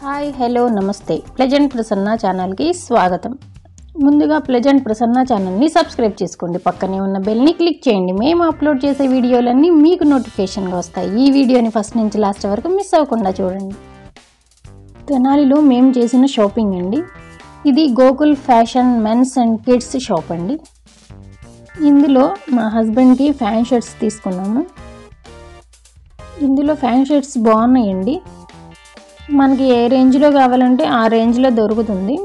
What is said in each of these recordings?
hi hello నమస్తే pleasant Prasanna ఛానల్కి స్వాగతం ముందుగా ప్లెజెంట్ ప్రసన్న ఛానల్ని సబ్స్క్రైబ్ చేసుకోండి పక్కనే ఉన్న బెల్ని క్లిక్ చేయండి మేము అప్లోడ్ చేసే వీడియోలన్నీ మీకు నోటిఫికేషన్గా వస్తాయి ఈ వీడియోని ఫస్ట్ నుంచి లాస్ట్ వరకు మిస్ అవ్వకుండా చూడండి తెనాలిలో మేము చేసిన షాపింగ్ అండి ఇది Gokul fashion men's and kids shop అండి ఇందులో మా హస్బెండ్కి ఫ్యాన్ షర్ట్స్ తీసుకున్నాము ఇందులో ఫ్యాన్ షర్ట్స్ బాగున్నాయండి మనకి ఏ రేంజ్లో కావాలంటే ఆ రేంజ్లో దొరుకుతుంది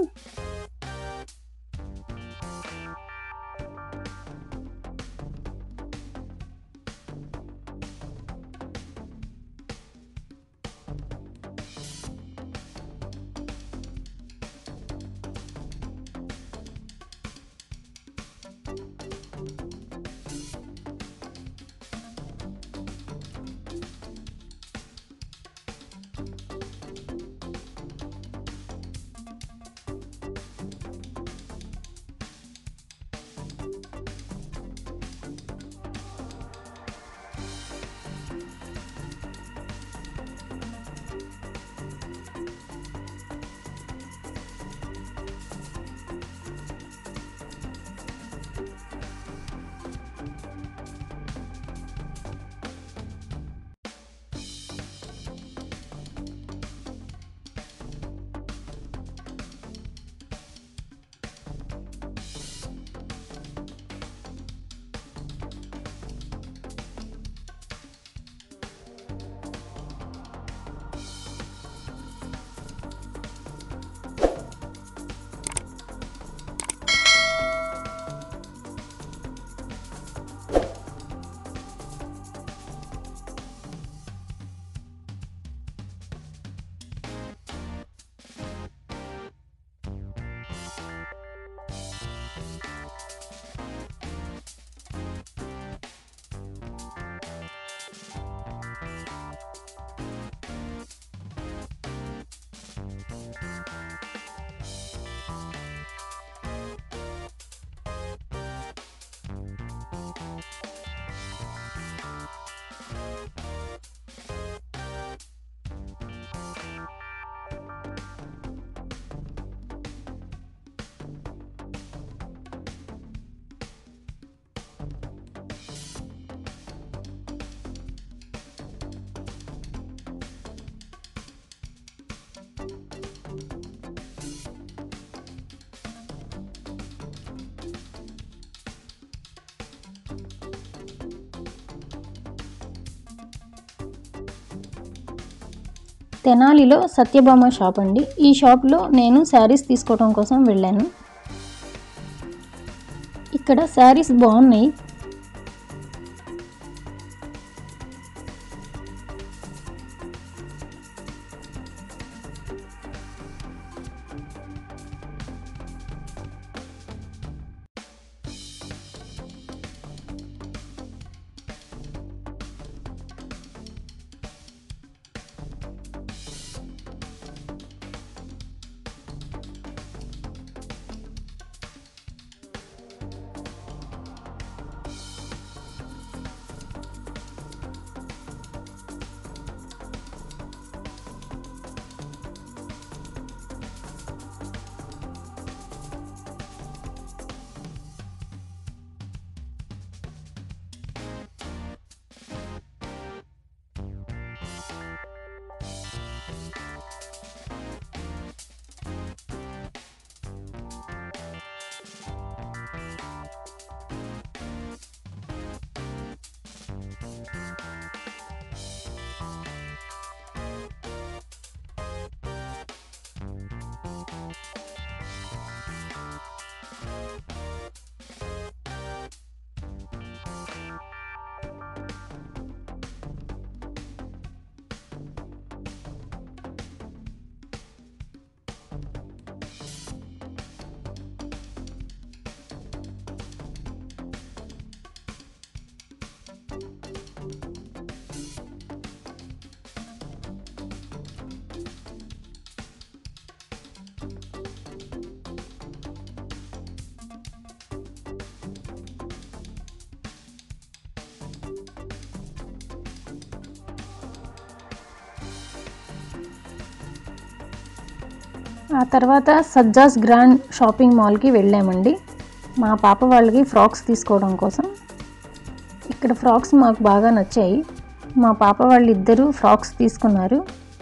తెనాలిలో సత్యభామ షాప్ అండి ఈ షాప్లో నేను శారీస్ తీసుకోవడం కోసం వెళ్ళాను ఇక్కడ శారీస్ బాగున్నాయి ఆ తర్వాత సజ్జాస్ గ్రాండ్ షాపింగ్ మాల్కి వెళ్ళామండి మా పాప వాళ్ళకి ఫ్రాక్స్ తీసుకోవడం కోసం ఇక్కడ ఫ్రాక్స్ మాకు బాగా నచ్చాయి మా పాప వాళ్ళు ఇద్దరు ఫ్రాక్స్ తీసుకున్నారు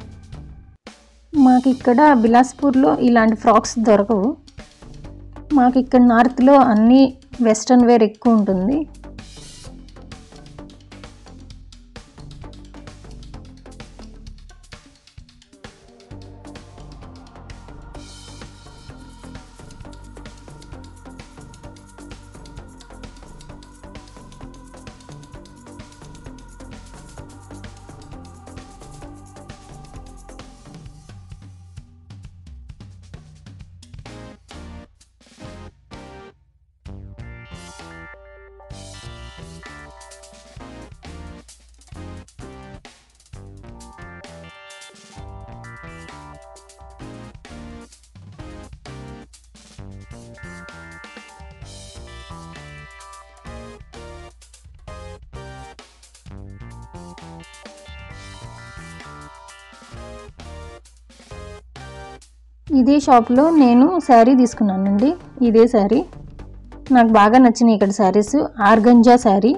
మాకు ఇక్కడ బిలాస్పూర్లో ఇలాంటి ఫ్రాక్స్ దొరకవు మాకు ఇక్కడ నార్త్లో అన్నీ వెస్ట్రన్ వేర్ ఎక్కువ ఉంటుంది ఇదే షాప్లో నేను శారీ తీసుకున్నానండి ఇదే శారీ నాకు బాగా నచ్చినాయి ఇక్కడ శారీస్ ఆర్గంజా శారీ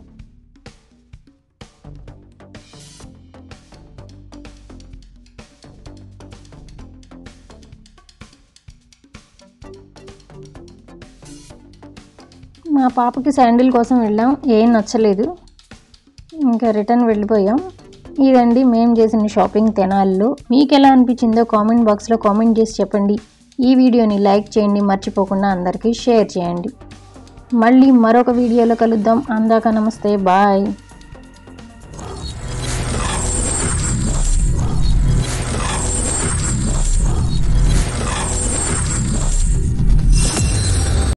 మా పాపకి శాండిల్ కోసం వెళ్ళాం ఏం నచ్చలేదు ఇంకా రిటర్న్ వెళ్ళిపోయాం ఇదండి మేము చేసిన షాపింగ్ తెనాల్లో మీకు ఎలా అనిపించిందో కామెంట్ బాక్స్లో కామెంట్ చేసి చెప్పండి ఈ వీడియోని లైక్ చేయండి మర్చిపోకుండా అందరికీ షేర్ చేయండి మళ్ళీ మరొక వీడియోలో కలుద్దాం అందాక నమస్తే బాయ్